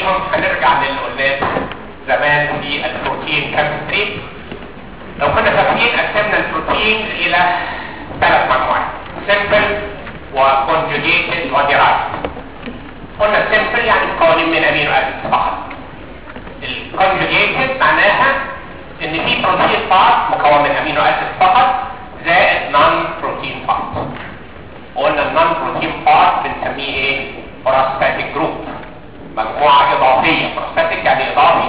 فيهم هنرجع للي قلناه زمان في البروتين كيمستري لو كنا فاكرين قسمنا البروتين الى ثلاث مجموعات سمبل وكونجوجيتد وديرايفد قلنا سمبل يعني مكونين من امينو اسيد فقط الكونجوجيتد معناها ان في بروتين بارت مكون من امينو اسيد فقط زائد نون بروتين بارت قلنا النون بروتين بارت بنسميه ايه بروستاتيك جروب مجموعه اضافيه بروستاتيك يعني اضافي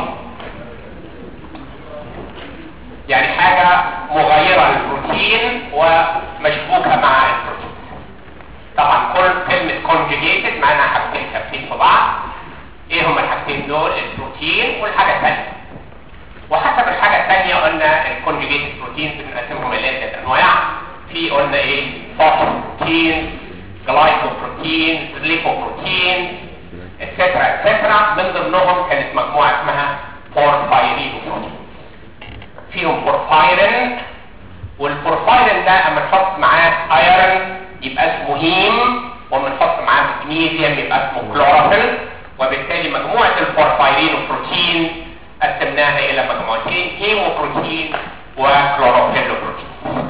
يعني حاجه مغايره للبروتين ومشبوكه مع البروتين طبعا كل كلمه كونجوجيتد معناها حاجتين ثابتين في بعض ايه هما الحاجتين دول البروتين والحاجه الثانيه وحسب الحاجة الثانية قلنا الكونجيجيتد بروتين بنقسمهم إلى ثلاث أنواع في قلنا إيه فوسفوبروتين جلايكوبروتين ليبوبروتين اتسترا اتسترا من ضمنهم كانت مجموعة اسمها بورفايرين بروتين فيهم بورفايرين والبورفايرين ده اما نحط معاه ايرون يبقى اسمه هيم وما نحط معاه مغنيسيوم يبقى اسمه كلوروفيل وبالتالي مجموعة البورفايرين وبروتين قسمناها الى مجموعتين هيموبروتين وكلوروفيلوبروتين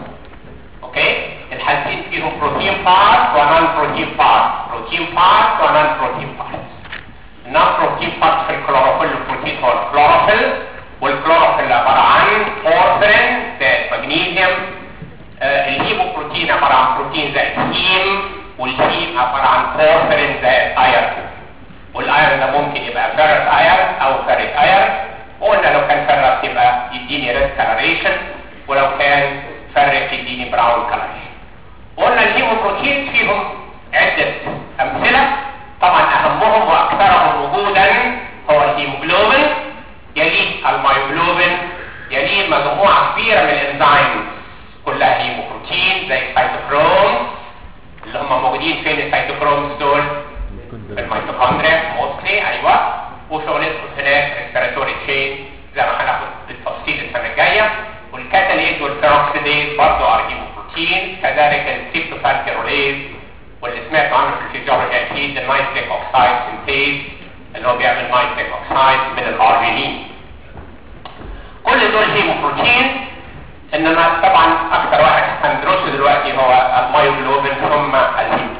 اوكي الحالتين فيهم بروتين بارت ونون بروتين بارت بروتين بارت ونون بروتين بارت النون بروتين بارت في الكلوروفيلوبروتين هو الكلوروفيل والكلوروفيل عباره عن بورفرين زائد مغنيسيوم آه الهيموبروتين عباره عن بروتين زائد هيم والهيم عباره عن بورفرين زائد ايرون والايرون ده ممكن يبقى فيرس ايرون او فيريك ايرون وقلنا لو كان فرق يبقى يديني ريد كلاريشن ولو كان فرق يديني براون كلاريشن وقلنا الهيموبروتين فيهم عدة أمثلة طبعا أهمهم وأكثرهم وجودا هو الهيموجلوبين يليه المايوجلوبين يليه مجموعة كبيرة من الانزيمز كلها هيموبروتين زي السيتوكروم اللي هم موجودين فين السيتوكرومز دول؟ في الميتوكوندريا موستلي ايوه وشغلتهم هناك ريسبيراتوري تشين زي ما هناخد بالتفصيل السنه الجايه والكاتاليز والبيروكسيديز برضه ار بروتين كذلك السيبتوفانتيروليز واللي سمعت عنه في الفيزيولوجي اكيد النيتريك اوكسايد سينتيز اللي هو بيعمل نيتريك اوكسايد من الارجينين كل دول هيموبروتين انما طبعا اكثر واحد هندرسه دلوقتي هو المايوجلوبين ثم الهيموجلوبين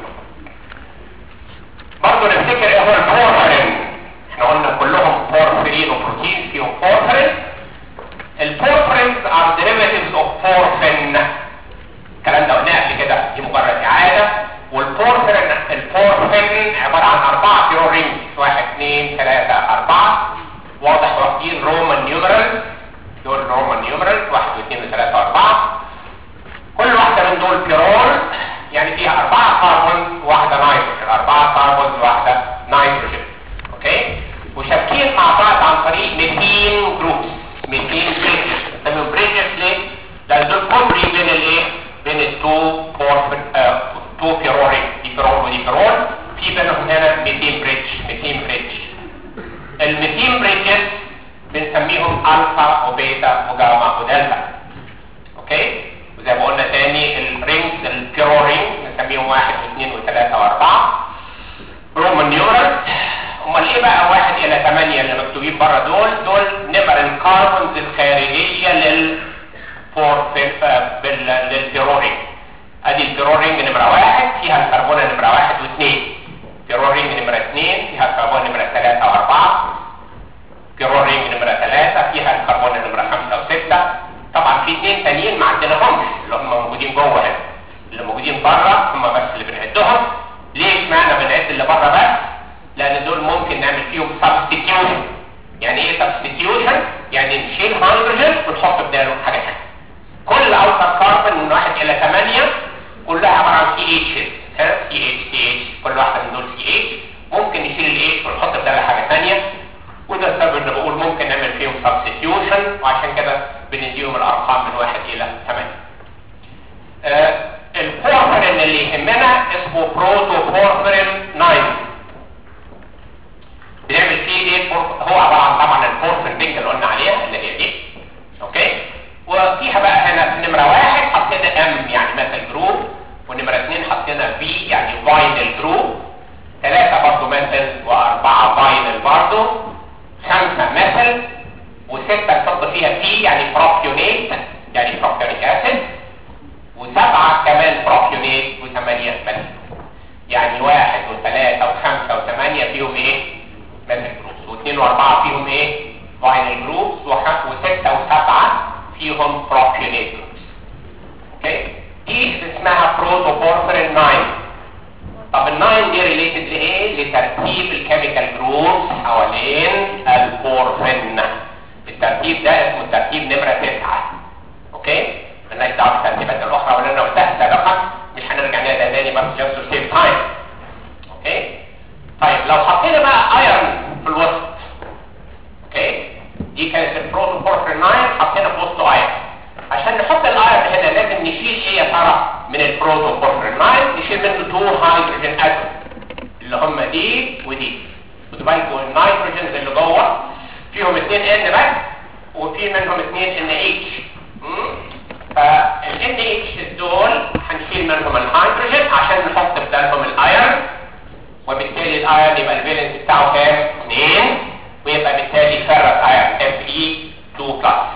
برضه نفتكر ايه هو البورفرين احنا قلنا كلهم بورفرين وبروتين فيهم بورفرين البورفرينز are derivatives of porphin الكلام ده قلناه قبل كده دي مجرد اعاده والبورفرين البورفين عباره عن اربعه بيرو رينجز واحد اثنين ثلاثه اربعه واضح واخدين رومان نيومرالز دول رومان نيومرالز واحد واثنين وثلاثه واربعه كل واحده من دول بيرول يعني فيها اربعه كاربون واحده نيتروجين اربعه كاربون واحده نيتروجين اوكي وشابكين مع بعض عن طريق ميثين جروبس ميثين بريدجز بنسميهم بريدجز ليه؟ لان دول كوبري بين الايه؟ بين التو بورفن آه تو بيرورين دي بيرول ودي بيرول في بينهم هنا ميثين بريدج ميثين بريدج الميثين بريدجز بنسميهم الفا وبيتا وجاما ودلتا اوكي وزي ما قلنا تاني الرينجز البيرو رينج نسميهم واحد واثنين وثلاثة واربعة رومان نيورال امال ايه بقى واحد الى ثمانية اللي مكتوبين بره دول دول نمر الكاربونز الخارجية لل للبيرو رينج ادي البيرو رينج نمرة واحد فيها الكربون نمرة واحد واثنين بيرو رينج نمرة اثنين فيها الكربون نمرة ثلاثة واربعة بيرو رينج نمرة ثلاثة فيها الكربون نمرة خمسة وستة طبعا في اثنين تانيين ما عندناهمش اللي هم موجودين جوه هنا اللي موجودين بره هم بس اللي بنعدهم ليه اشمعنى بنعد اللي بره بس لان دول ممكن نعمل فيهم سبستيتيوشن يعني ايه سبستيتيوشن يعني نشيل هيدروجين ونحط بداله حاجه ثانيه كل اوتر كاربون من واحد الى ثمانية كلها عباره عن سي اتش ها سي اتش سي اتش كل واحده من دول سي اتش ممكن نشيل الاتش ونحط بدالها حاجه ثانيه وده السبب اللي بقول ممكن نعمل فيهم سبستيتيوشن وعشان كده بنديهم الارقام من واحد الى ثمانية آه البورفرين اللي يهمنا اسمه بروتو بورفرين 9 بنعمل فيه ايه هو عباره عن طبعا البورفرين رينج اللي قلنا عليها اللي هي دي اوكي وفيها بقى هنا في نمره واحد حطينا ام يعني مثل جروب ونمره اثنين حطينا في يعني فاينل جروب ثلاثه برضه مثل واربعه فاينل برضه وستة نحط فيها بي يعني بروبيونيت يعني بروبيونيك اسيد وسبعة كمان بروبيونيت وثمانية مثل يعني واحد وثلاثة وخمسة وثمانية فيهم ايه مثل جروبس واثنين واربعة فيهم ايه فاينل جروبس وستة وسبعة فيهم بروبيونيت جروبس اوكي دي اسمها بروتوبورفرين 9 طب الناين دي ريليتد لايه لترتيب الكيميكال جروبس حوالين البورفين الترتيب ده اسمه الترتيب نمرة تسعة اوكي مالناش دعوه بالترتيبات الاخرى ولا انا قلتها سابقا مش هنرجع لها تاني بس just to save time اوكي طيب لو حطينا بقى ايرون في الوسط اوكي دي كانت البروتوبورفين 9 حطينا في وسطه ايرون عشان نحط الايرون هنا لازم نشيل ايه يا ترى من البروتوبورفين 9 نشيل منه 2 هيدروجين اتوم اللي هم دي ودي خدوا بالكم النيتروجينز اللي جوه فيهم 2 ان بس وفي منهم 2 ان اتش فال ان اتش دول هنشيل منهم الهيدروجين عشان نحط بدالهم الايرون وبالتالي الايرون يبقى الفالنس بتاعه كام 2 ويبقى بالتالي فرق ايرون اف اي 2 بلس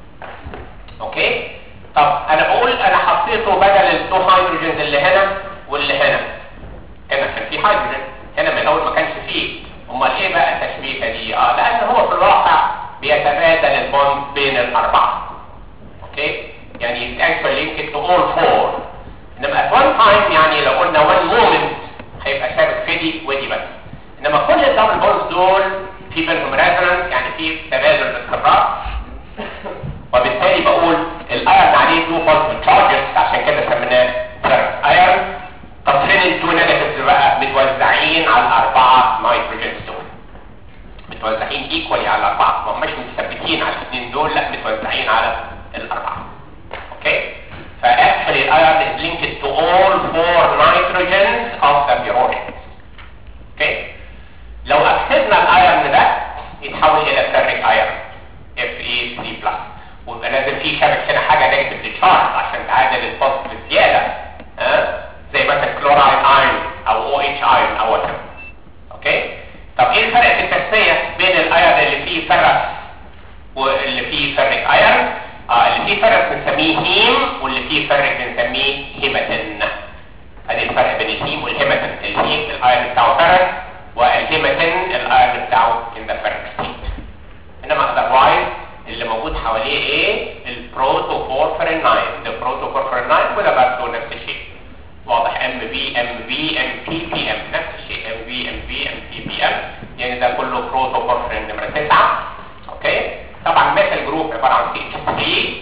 اوكي طب انا بقول انا حطيته بدل التو هيدروجينز اللي هنا واللي هنا هنا كان في هيدروجين هنا من الاول ما كانش فيه امال ايه بقى التشبيكه دي اه لان هو في الواقع بيتبادل البوند بين الاربعه اوكي يعني it's actually linked to all four انما at one time يعني لو قلنا one moment هيبقى ثابت في دي ودي بس انما كل الدبل بونز دول في بينهم ريزونانس يعني في تبادل باستمرار وبالتالي بقول الايرن عليه تو بوزيتيف تشارجز عشان كده سميناه فيرس ايرن طب فين التو نيجاتيفز بقى متوزعين على الاربعه نيتروجينز دول متوزعين ايكوالي على الاربعه ما هماش متثبتين على الاثنين دول لا متوزعين على الاربعه اوكي فاكشلي الايرن از linked to all four nitrogens of the pyrrolate اوكي لو اكسدنا الايرن ده يتحول الى فيريك ايرن Fe3+ ويبقى لازم في شبك هنا حاجه نيجاتيف تشارج عشان تعادل البوزيتيف الزياده ها زي مثلا كلورايد ايرون او او اتش ايرون او وات اوكي طب ايه الفرق في التسميه بين الايرون اللي فيه فرس واللي فيه فرك ايرون آه اللي فيه فرس بنسميه هيم واللي فيه فرك بنسميه هيماتين ادي الفرق بين الهيم والهيماتين الهيم الايرون بتاعه فرس والهيماتين الايرون بتاعه in the ferric state انما otherwise اللي موجود حواليه ايه البروتوبورفرين 9 ده بروتوبورفرين 9 وده برضه نفس الشيء واضح ام بي ام بي ام بي بي ام نفس الشيء ام بي ام بي ام بي بي ام يعني ده كله بروتوبورفرين نمره 9 اوكي طبعا مثل جروب عباره عن سي اتش 3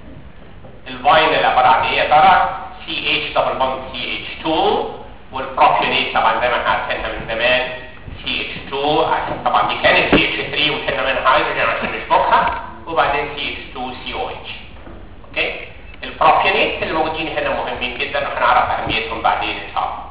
الفاينل عباره عن ايه يا ترى سي اتش دبل بوند سي اتش 2 والبروبيونيت طبعا زي ما احنا عارفينها من زمان سي اتش 2 عشان طبعا دي كانت سي اتش 3 وشلنا منها هيدروجين عشان نشبكها وبعدين سي اتش 2 سي او اتش اوكي البروبيونيت اللي موجودين هنا مهمين جدا وهنعرف اهميتهم بعدين ان شاء الله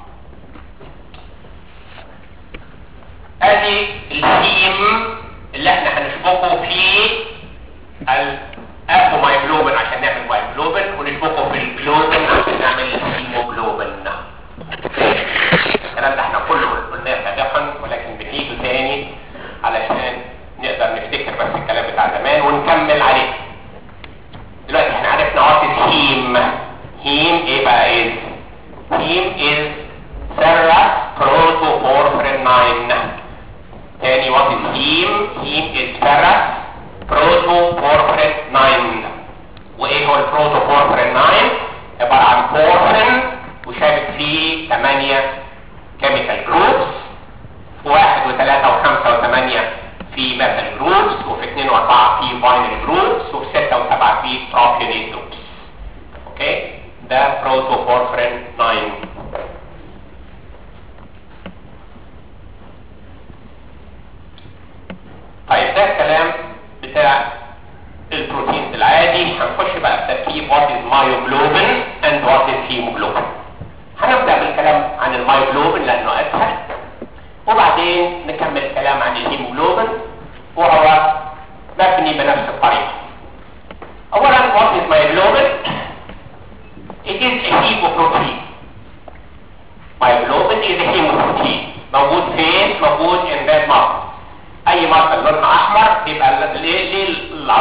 ادي الهيم اللي احنا هنشبكه في الابومايجلوبين عشان نعمل مايجلوبين ونشبكه في الجلوبين عشان نعمل الهيموجلوبين الكلام ده احنا كله قلناه سابقا ولكن بنعيده تاني علشان نقدر نفتكر بس الكلام بتاع زمان ونكمل عليه دلوقتي احنا عرفنا وات هيم هيم ايه بقى ايه هيم از ferrous protoporphyrin 9 تاني وات هيم هيم از ferrous protoporphyrin 9 وايه هو البروتوبورفرين 9 عباره عن بورفرين وشابك فيه 8 كيميكال جروبس واحد وثلاثة وخمسة وثمانية في مثل جروبس وفي اثنين واربعة في باينري جروبس وفي ستة وسبعة في بروبيونيت جروبس اوكي ده بروتوبورفرين 9 طيب ده الكلام بتاع البروتين العادي هنخش بقى في تركيب وات از مايوجلوبين اند وات از هيموجلوبين هنبدا بالكلام عن المايوجلوبين لانه اسهل وبعدين نكمل الكلام عن الهيموجلوبين وهو مبني بنفس الطريقه اولا وات از مايوجلوبين it is a hemoprotein myoglobin is a hemoprotein موجود فين موجود in red muscle اي مصل لونها احمر يبقى ليه ليه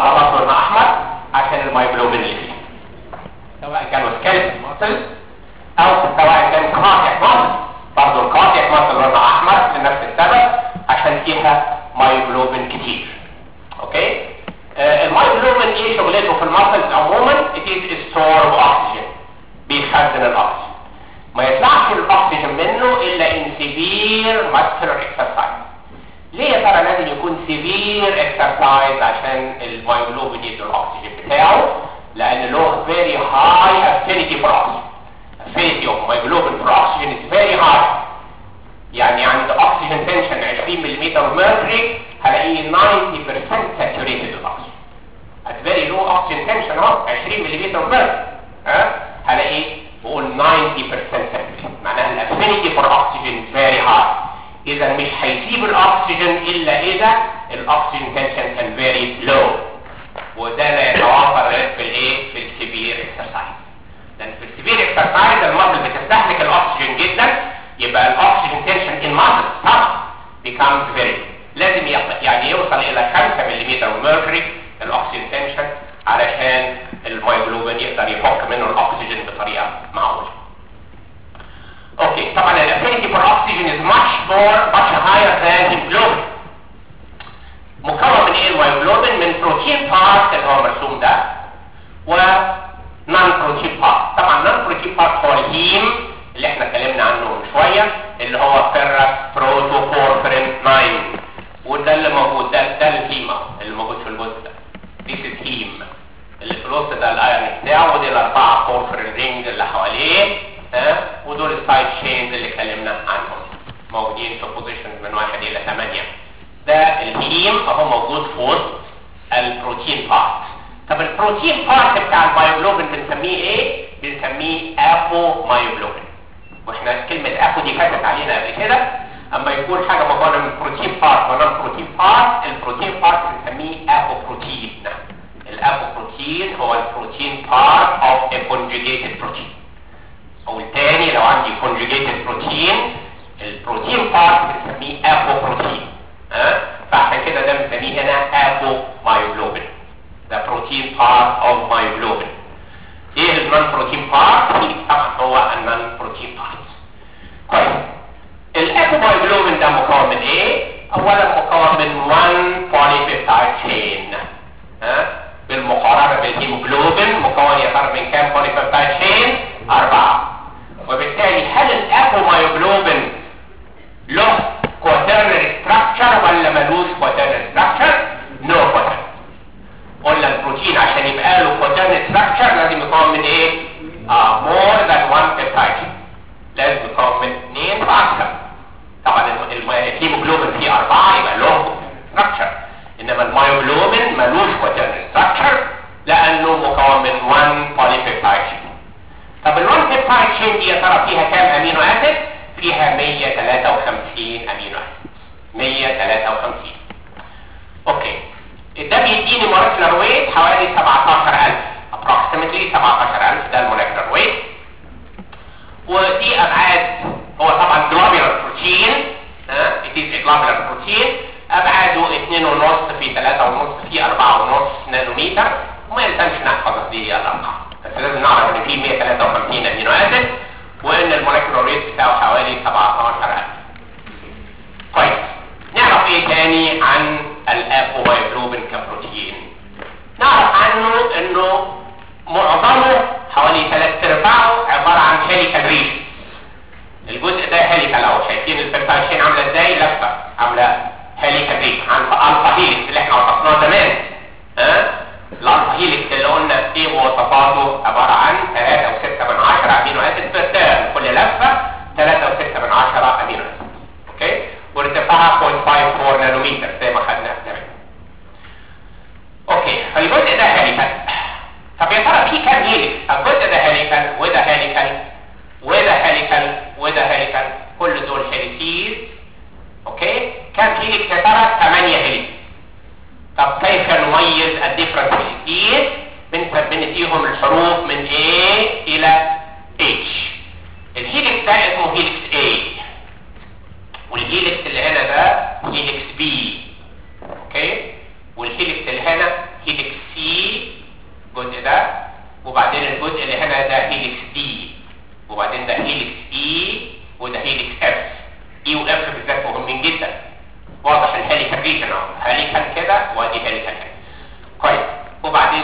ايه شغلته في المسلز عموما it is store of oxygen بيخزن الاكسجين ما يطلعش الاكسجين منه الا in severe muscular exercise ليه يا ترى لازم يكون severe exercise عشان المايوجلوبين يدي الاكسجين بتاعه لان له very high affinity for oxygen affinity of myoglobin for oxygen is very high يعني عند oxygen tension 20 ملم mercury هلاقيه 90% saturated with oxygen at very low oxygen tension اهو 20 ملم mercury ها هلاقيه بقول 90% saturated معناها الافينيتي for oxygen is very high اذا مش هيسيب الاكسجين الا اذا الاكسجين تنشن كان very low وده لا يتوافر في الايه في السيفير اكسرسايز لان في السيفير اكسرسايز المصل بتستهلك الاكسجين جدا يبقى الاكسجين تنشن ان ماسل طبعا becomes very لازم يعني يوصل الى 5 ملم mercury الاكسجين تنشن علشان المايجلوبين يقدر يفك منه الاكسجين بطريقه معقوله اوكي طبعا الافينيتي فور oxygen is much more much higher than hemoglobin مكون من ايه المايوجلوبين من بروتين بارت اللي هو مرسوم ده و نون بروتين بارت طبعا نون بروتين بارت هو الهيم اللي احنا اتكلمنا عنه من شويه اللي هو فيرس بروتوبورفرين 9 وده اللي موجود ده ده الهيم اللي موجود في الجزء ده This is heme اللي في الوسط ده الايرون بتاعه ودي الاربعه بورفرين رينج اللي حواليه ها ودول السايد شينز اللي اتكلمنا عنهم موجودين في بوزيشن من واحد الى ثمانية ده الهيم اهو موجود في وسط البروتين بارت طب البروتين بارت بتاع المايوجلوبين بنسميه ايه بنسميه ابو مايوجلوبين واحنا كلمة ابو دي فاتت علينا قبل كده اما يكون حاجة مكونة من بروتين بارت ونون بروتين بارت البروتين بارت بنسميه ابو بروتين الابو بروتين هو البروتين بارت اوف a conjugated protein او الثاني لو عندي conjugated بروتين البروتين بارت بنسميه ابو بروتين ها فعشان كده ده بنسميه هنا ابو مايوجلوبين ده بروتين بارت اوف مايوجلوبين ايه النون بروتين بارت طبعا هو النون بروتين بارت كويس الابو مايوجلوبين ده مكون من ايه اولا مكون من 1 بوليبيبتايد تشين ها بالمقارنه بالهيموجلوبين مكون يا ترى من كام بوليبيبتايد تشين اربعه وبالتالي هل الابو مايوجلوبين له كواترنري ستراكشر ولا ملوش كواترنري ستراكشر نو كواترنري قلنا البروتين عشان يبقى له كواترنري ستراكشر لازم يكون من ايه اه مور ذان 1 بيبتايد لازم يكون من اثنين فاكتور طبعا الهيموجلوبين فيه اربعه يبقى له ستراكشر انما المايوجلوبين ملوش كواترنري ستراكشر لانه مكون من 1 بوليبيبتايد طب ال 1 بيبتايد تشين دي يا ترى فيها كام امينو اسيد فيها 153 امينو اسيد 153 اوكي ده بيديني مولكيولار ويت حوالي 17000 approximately 17000 ده المولكيولار ويت ودي ابعاد هو طبعا جلوبولار بروتين ها it is a globular protein ابعاده 2.5 في 3.5 في 4.5 نانومتر وما يلزمش نحفظ دي الارقام بس لازم نعرف ان في 153 امينو اسيد وان المولكيولار ويت بتاعه حوالي 17000 كويس نعرف ايه تاني عن الابومايوجلوبين كبروتين نعرف عنه انه معظمه حوالي ثلاث ارباعه عباره عن هيليكال ريش الجزء ده هيليكال اهو شايفين البيبتايد عامله ازاي لفه عامله هيليكال ريش عن الفا هيليكس اللي احنا وصفناه زمان ها أه؟ الالفا هيليكس اللي قلنا ايه مواصفاته عباره عن 3 و6 من 10 امينو اسيد بير تيرن كل لفه 3 و6 من 10 امينو اسيد اوكي وارتفاعها 0.54 نانومتر زي ما خدنا زمان اوكي فالجزء ده هيليكال طب يا ترى في كام هيليكس الجزء ده هيليكال وده هيليكال وده هيليكال وده هيليكال كل دول هيليكيز اوكي كام هيليكس يا ترى 8 هيليكس طب كيف نميز الديفرنت هيليكيز بنديهم الحروف من A الى H الهيليكس ده اسمه هيليكس A والهيليكس اللي هنا ده هيليكس B اوكي والهيليكس اللي هنا هيليكس C الجزء ده وبعدين الجزء اللي هنا ده هيليكس D وبعدين ده هيليكس E وده هيليكس F E و F بالذات مهمين جدا واضح الهيليكال ريجن اهو هيليكال كده وادي هيليكال كده كويس وبعدين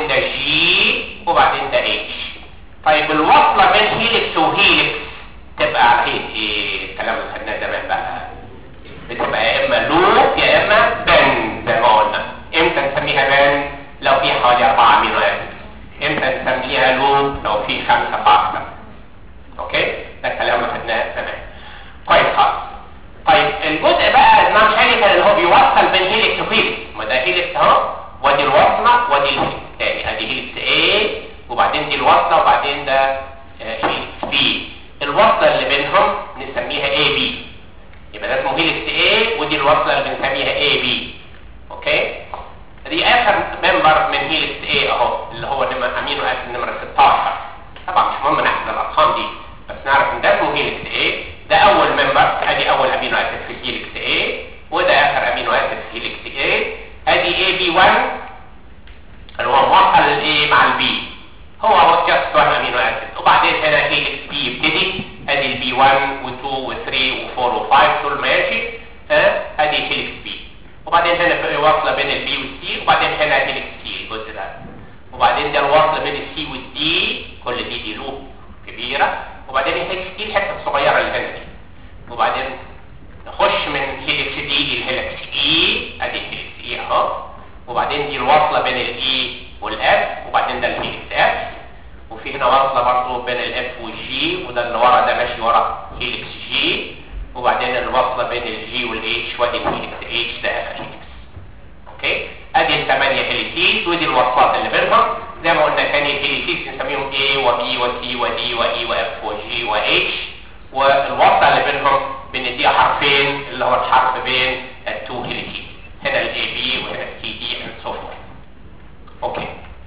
وبعدين ده جي وبعدين ده اتش طيب الوصله بين هيلكس وهيلكس تبقى على هيئه ايه الكلام اللي خدناه زمان بقى بتبقى يا اما لوب يا اما بن زي ما قلنا امتى نسميها بن لو في حوالي اربعه امينو اسيد امتى نسميها لوب لو في خمسه فاكتور اوكي ده الكلام اللي خدناه زمان كويس خالص طيب الجزء بقى النون هيليكال اللي هو بيوصل بين هيليكس وهيليكس ما ده هيليكس اهو وادي الوصله وادي الهيليكس تاني ادي هيليكس A وبعدين دي الوصله وبعدين ده هيليكس B الوصله اللي بينهم نسميها AB يبقى ده اسمه هيليكس A ودي الوصله اللي بنسميها AB اوكي دي اخر ممبر من هيليكس A اهو اللي هو نمر امينو اسيد نمره 16 طبعا مش مهم نحفظ الارقام دي بس نعرف ان ده اسمه هيليكس A ده اول ممبر ادي اول امينو اسيد في هيليكس A وده اخر امينو اسيد في هيليكس A ادي AB1 اللي هو موصل الايه مع البي هو هو جاست 1 امينو اسيد وبعدين هنا هيليكس بي يبتدي ادي البي 1 و2 و3 و4 و5 دول ماشي ها ادي هيليكس بي وبعدين هنا في واصله بين البي والسي وبعدين هنا هيليكس سي الجزء ده وبعدين ده الوصله بين السي والدي كل دي دي لوب كبيره وبعدين هيليكس دي الحته الصغيره اللي هنا دي وبعدين نخش من هيليكس دي للهيليكس اي ادي هيليكس اي اهو وبعدين دي الوصله بين الاي والاف وبعدين ده الهيليكس اف وفي هنا وصله برضه بين الاف والجي وده اللي ورا ده ماشي ورا هيليكس جي وبعدين الوصله بين الجي والاتش وادي الهيليكس اتش ده اخر هيليكس اوكي ادي الثمانيه هيليكيز ودي الوصلات اللي بينهم زي ما قلنا تاني الهيليكيز نسميهم A وبي وسي ودي واي واف وجي واتش والوصله اللي بينهم بنديها حرفين اللي هو الحرف بين التو هيليكيز هنا الاي بي وهنا السي دي and so forth اوكي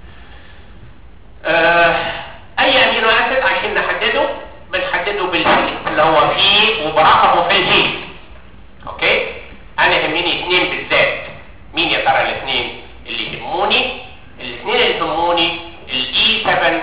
آه اي امينو اسيد عشان نحدده بنحدده بالهيليكس اللي هو فيه وبرقمه في الهيليكس اوكي انا يهمني اثنين بالذات مين يا ترى الاثنين اللي يهموني الاثنين اللي يهموني الاي 7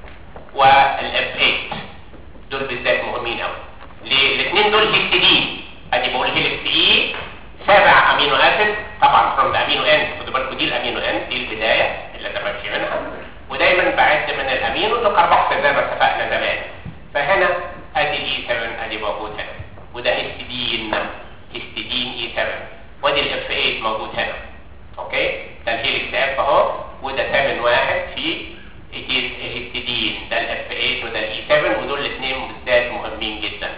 والاف 8 دول بالذات مهمين قوي ليه الاثنين دول هيستidine ادي بقول هيليكس اي سابع امينو اسيد طبعا فروم ذا امينو اند خدوا بالكم دي الامينو اند دي البدايه اللي انا بمشي منها ودايما بعد من الامينو لكربوكسيل زي ما اتفقنا زمان فهنا ادي اي 7 ادي موجود هنا وده هيستidine هيستidine اي 7 وادي الاف 8 موجود هنا اوكي ده الهيليكس اف اهو وده 7 واحد في هيستidine ده الاف 8 وده الاي 7 ودول الاثنين بالذات مهمين جدا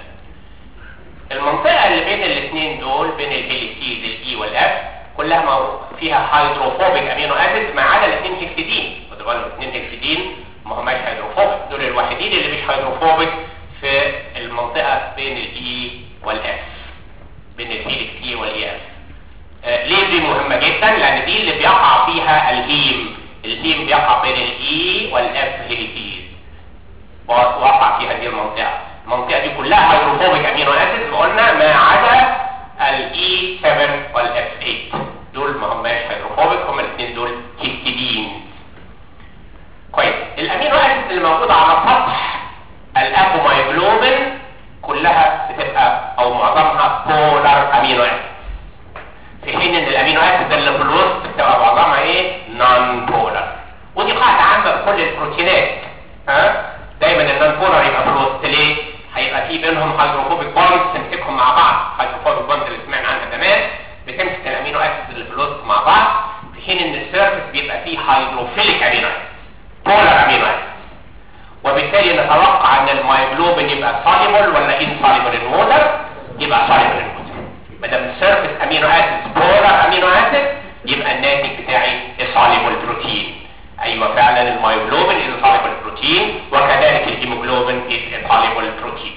المنطقة اللي بين الاثنين دول بين الهيليكيز الاي والاف كلها مو... فيها هيدروفوبيك امينو اسيد ما عدا الاثنين هيكسيدين خدوا بالكم الاثنين هيكسيدين ما هماش هيدروفوبيك دول الوحيدين اللي مش هيدروفوبيك في المنطقة بين الاي والاف بين الهيليكس اي والاي اف آه ليه دي مهمة جدا لان دي اللي بيقع فيها الهيم الهيم بيقع بين الاي والاف هيليكيز وقع فيها دي المنطقة المنطقة دي كلها هيدروفوبيك امينو اسيد وقلنا ما عدا الاي 7 والاف 8 دول ما هماش هيدروفوبيك هما الاثنين دول هيستidine كويس الامينو اسيد اللي موجودة على سطح الابومايجلوبين كلها بتبقى او معظمها بولار امينو اسيد في حين ان الامينو اسيد اللي في الوسط بتبقى معظمها ايه نون بولار ودي قاعدة عامة في كل البروتينات ها دايما النون بولار يبقى في الوسط ليه هيبقى في بينهم هيدروفوبيك بوندز تمسكهم مع بعض هيدروفوبيك بوندز اللي سمعنا عنها زمان بتمسك الامينو اسيد اللي في الوسط مع بعض في حين ان السيرفس بيبقى فيه هيدروفيليك امينو اسيد بولار امينو اسيد وبالتالي نتوقع ان المايجلوبين يبقى soluble ولا insoluble in water يبقى soluble in water ما دام السيرفس امينو اسيد بولار امينو اسيد يبقى الناتج بتاعي soluble بروتين ايوه فعلا المايوجلوبين is a soluble بروتين وكذلك الهيموجلوبين is a soluble بروتين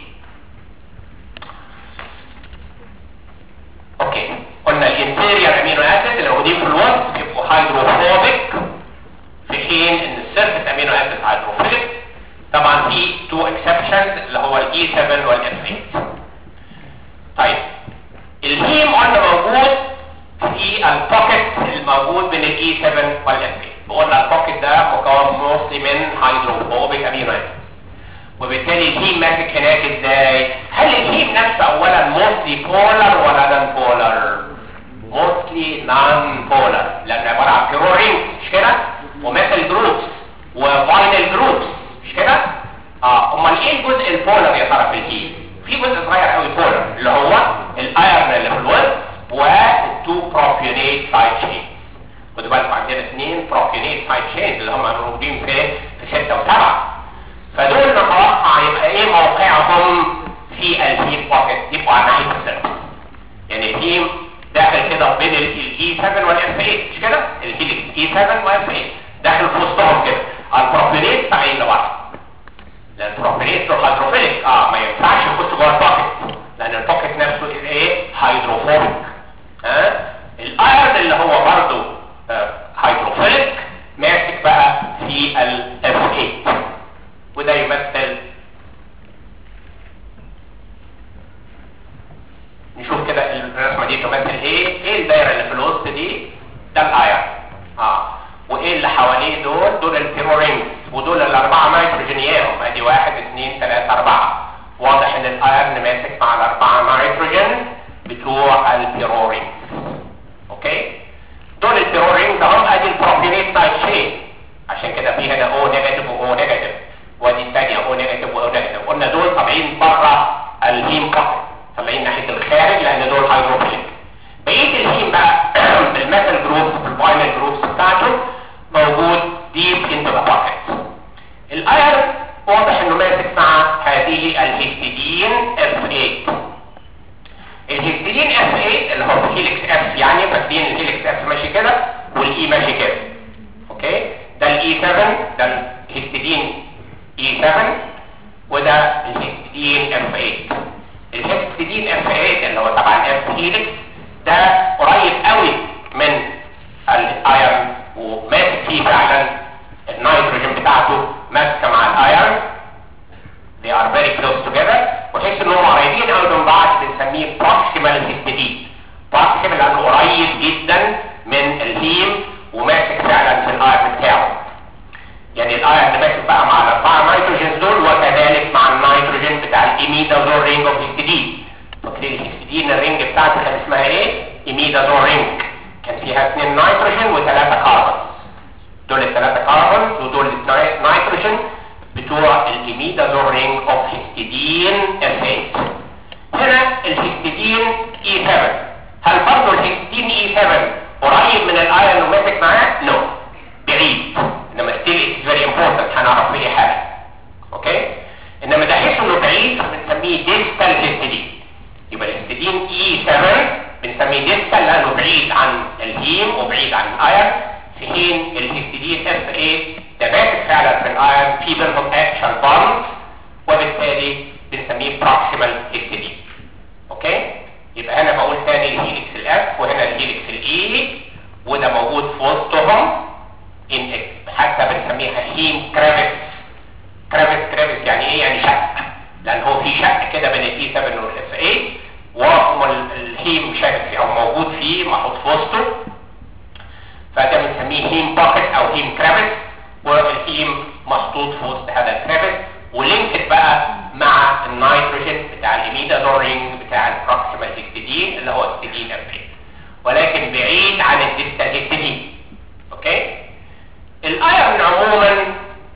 اوكي قلنا الانتيريور امينو اسيد اللي موجودين في الوسط بيبقوا هيدروفوبيك في حين ان السيرفس امينو اسيد هيدروفيليك طبعا في تو اكسبشنز اللي هو الاي 7 والاف 8 طيب الهيم قلنا موجود في البوكيت الموجود بين الاي 7 والاف 8 قلنا البوكيت ده مكون موصلي من هيدروفوبيك امينو اسيد وبالتالي الهيم ماسك هناك ازاي هل الهيم نفسه اولا موصلي بولر ولا نون بولر موصلي نون بولر لان عباره عن كيرو رينج مش كده ومثل جروب وفاينل جروبس مش كده اه امال ايه الجزء البولر يا ترى في الهيم في جزء صغير قوي بولر اللي هو الايرن اللي في الوسط والتو بروبيونيت سايد تشين خدوا بالكم عندنا اثنين بروبيونيت سايد تشين اللي هم موجودين في في 6 و7 فدول نتوقع يبقى ايه موقعهم في الهيم بوكيت يبقوا على ناحيه السيرفس يعني الهيم داخل كده بين الاي 7 والاف 8 مش كده الهيليكس اي 7 واف 8 داخل في وسطهم كده البروبيونيت ساعين لبعض لان البروبيونيت هيدروفيليك اه ما ينفعش يخش جوه البوكيت لان البوكيت نفسه ايه هيدروفوبيك ها آه؟ الايرن اللي هو برضه آه هيدروفيليك ماسك بقى في الاف 8 وده يمثل نشوف كده الرسمه دي تمثل ايه ايه الدايره اللي في الوسط دي ده الايرن اه وايه اللي حواليه دول دول البيرورينجز ودول الاربعه نيتروجينيهم ادي واحد اثنين ثلاثة اربعة واضح ان الايرن ماسك مع الاربعه نيتروجين بتوع البيرورينجز اوكي دول البيرورينجز اهم ادي البروبينيت سايد شين عشان كده في هنا او نيجاتيف واو نيجاتيف وادي الثانيه او نيجاتيف واو نيجاتيف قلنا دول طالعين بره الهيم بوكيت طالعين ناحيه الخارج لان دول هيدروفيليك بقيه الهيم بقى بالميتال جروبس بالفاينل جروبس بتاعته موجود ديب انتو ذا بوكيت الايرن واضح انه ماسك مع هذه الهيستidine F8 الهيستidine F8 اللي هو الهيليكس F يعني فاكرين الهيليكس F ماشي كده والاي ماشي كده اوكي ده الاي 7 ده الهيستidine E7 وده الهيستidine F8 الهيستidine F8 اللي هو طبعا F هيليكس ده قريب قوي من الايرن وماسك فيه فعلا النيتروجين بتاعته ماسكه مع الايرن they are very close together وتحس انهم قريبين قوي من بعض بنسميه proximal histidine proximal لانه قريب جدا من الهيم وماسك فعلا في الايرن بتاعه يعني الايرن ماسك بقى مع الاربعه نيتروجينز دول وكذلك مع النيتروجين بتاع الايميدازول رينج اوف هيستidine فاكرين الهيستidine الرينج بتاعته كان اسمها ايه؟ ايميدازول رينج كان فيها اثنين نيتروجين وثلاثه كاربون دول الثلاثه كاربون ودول النيتروجين بتوع الايميدازول رينج اوف هيستidine F8 هنا الهيستidine E7 هل برضه الهيستidine E7 قريب من الايرون وماسك معاه؟ نو no. بعيد انما still it's very important هنعرف في ايه حاجه اوكي انما ده حيث انه بعيد بنسميه distal histidine يبقى الهيستidine E7 بنسميه ديستال لانه بعيد عن الهيم وبعيد عن الايرن في حين الهيستidine F8 ده ماسك فعلا في الايرن في بينهم اكشن بوند وبالتالي بنسميه بروكسيمال هيستidine اوكي يبقى هنا بقول تاني الهيليكس الاف وهنا الهيليكس الاي وده موجود في وسطهم ان حتى بنسميها هيم كرافيس كرافيس كرافيس يعني ايه يعني شق لان هو في شق كده بين الاي 7 والاف 8 والهيم شايف فيه او موجود فيه محطوط في وسطه فده بنسميه هيم باكت او هيم كرافيس والهيم محطوط في وسط هذا الكرافيس ولينكد بقى مع النيتروجين بتاع الاميدازول رينج بتاع البروكسيمال هيستidine اللي هو الهيستidine F8 ولكن بعيد عن الديستال هيستidine اوكي الايرن عموما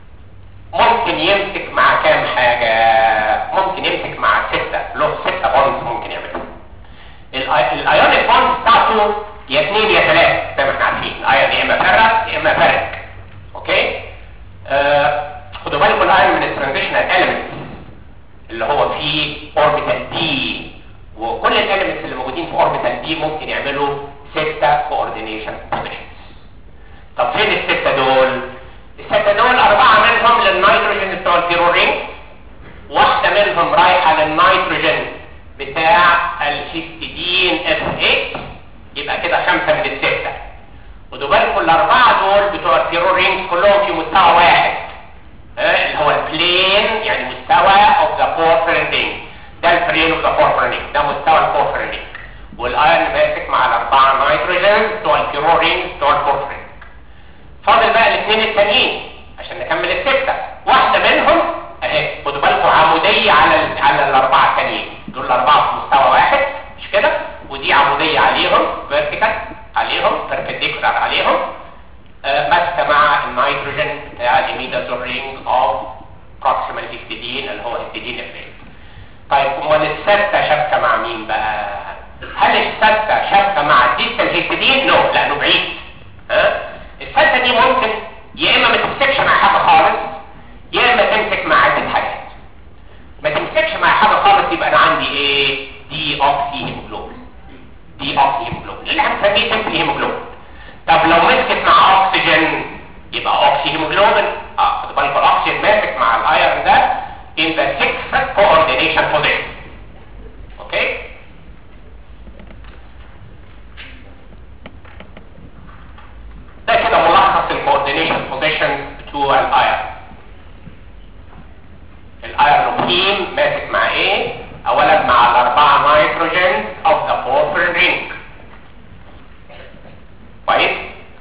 ممكن يمسك مع كام حاجة ممكن يمسك مع ستة له ستة بونز ممكن يعملها الايونيك بونز بتاعته يا اثنين يا ثلاثة زي ما احنا عارفين الايرن يا اما فرق يا اما فرق اوكي آه خدوا بالكم الايرن من الترانزيشنال اليمنتس اللي هو فيه اوربيتال دي وكل الاليمنتس اللي موجودين في اوربيتال دي ممكن يعملوا ستة كوردينيشن بوزيشنز طب فين الستة دول الستة دول أربعة منهم للنيتروجين بتوع البيرورين واحدة منهم رايحة للنيتروجين بتاع الهيستidine F8 يبقى كده خمسة من الستة ودول بالكم الأربعة دول بتوع البيرورين كلهم في مستوى واحد اه اللي هو البلين يعني مستوى of the porphyrin ring ده البلين of the porphyrin ring ده مستوى البورفرين رينج والايرن ماسك مع الأربعة نيتروجين بتوع البيرورين بتوع البورفرين فاضل بقى الاثنين التانيين عشان نكمل الستة واحدة منهم اهي خدوا بالكم عمودية على ال على الاربعة التانيين دول الاربعة في مستوى واحد مش كده ودي عمودية عليهم فيرتيكال عليهم perpendicular عليهم آه ماسكة مع النيتروجين بتاع الاميدا imidazole ring of proximal histidine اللي هو histidine effect طيب امال الستة شابكة مع مين بقى هل الستة شابكة مع الديستال هيستidine نو لانه بعيد ها الستة دي ممكن يا اما ما تمسكش مع حاجة خالص يا اما تمسك مع عدة حاجات ما تمسكش مع حاجة خالص يبقى انا عندي ايه دي اوكسي هيموجلوبين دي اوكسي هيموجلوبين اللي هنسميه سمبلي هيموجلوبين طب لو مسكت مع اكسجين يبقى اوكسي هيموجلوبين اه خد بالك الاكسجين ماسك مع الايرون ده in the sixth coordination position اوكي ده كده ملخص الكوردينيشن بوزيشن بتوع الايرون الايرونوكين ماسك مع ايه اولا مع الاربعه نيتروجين اوف ذا بورفرين رينج كويس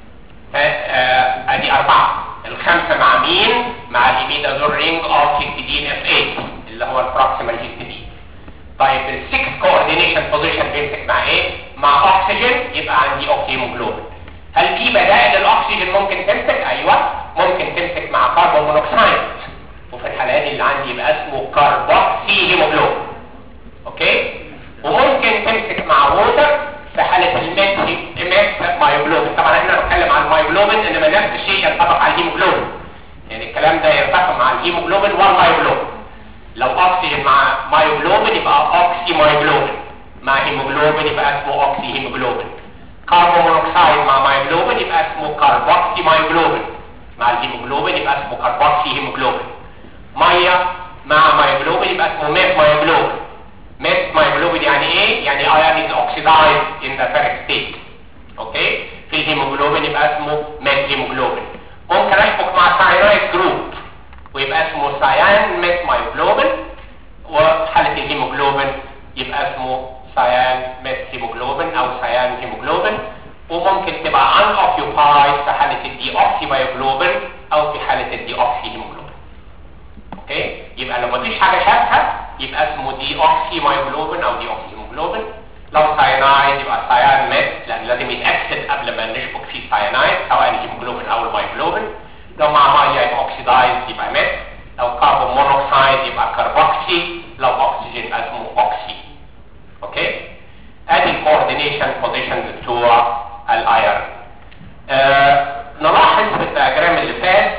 ادي اربعه الخمسه مع مين مع الاميدازول رينج اوف هيستidine اف 8 اللي هو البروكسيمال هيستidine طيب السكس كوردينيشن بوزيشن بيمسك مع ايه مع اكسجين يبقى عندي اوكسيموجلوبين هل في بدائل للاكسجين ممكن تمسك ايوه ممكن تمسك مع كربون مونوكسيد وفي الحالات اللي عندي يبقى اسمه كاربوكسي هيموجلوبين اوكي وممكن تمسك مع ووتر في حالة الميت ميت مايوجلوبين طبعا احنا بنتكلم عن المايوجلوبين انما نفس الشيء ينطبق على الهيموجلوبين يعني الكلام ده يرتبط مع الهيموجلوبين والمايوجلوبين لو اكسجين مع مايوجلوبين يبقى اوكسي مايوجلوبين مع هيموجلوبين يبقى اسمه اوكسي هيموجلوبين كربون مونوكسيد مع مايوجلوبين يبقى اسمه كاربوكسي مايوجلوبين مع الهيموجلوبين يبقى اسمه كاربوكسي هيموجلوبين ميه مع مايوجلوبين يبقى اسمه ميت مايوجلوبين ميت مايوجلوبين يعني ايه يعني iron is oxidized in the ferric state اوكي في الهيموجلوبين يبقى اسمه ميت هيموجلوبين ممكن اشبك مع ساينايد جروب ويبقى اسمه سيان ميت مايوجلوبين وحالة الهيموجلوبين يبقى اسمه سيان ميت هيموجلوبين او سيان هيموجلوبين وممكن تبقى unoccupied في حالة الدي اوكسي مايوجلوبين او في حالة الدي اوكسي هيموجلوبين اوكي يبقى لو مفيش حاجة شابكة يبقى اسمه دي اوكسي مايوجلوبين او دي اوكسي هيموجلوبين لو ساينايد يبقى سايان ميت لان لازم يتاكد قبل ما نشبك فيه ساينايد سواء الهيموجلوبين او المايوجلوبين لو مع ميه يبقى اوكسيدايز يبقى ميت لو كربون مونوكسيد يبقى كربوكسي لو اكسجين يبقى اسمه اوكسي اوكي ادي الكوردينيشن بوزيشنز بتوع الايرن آه نلاحظ في الدياجرام اللي فات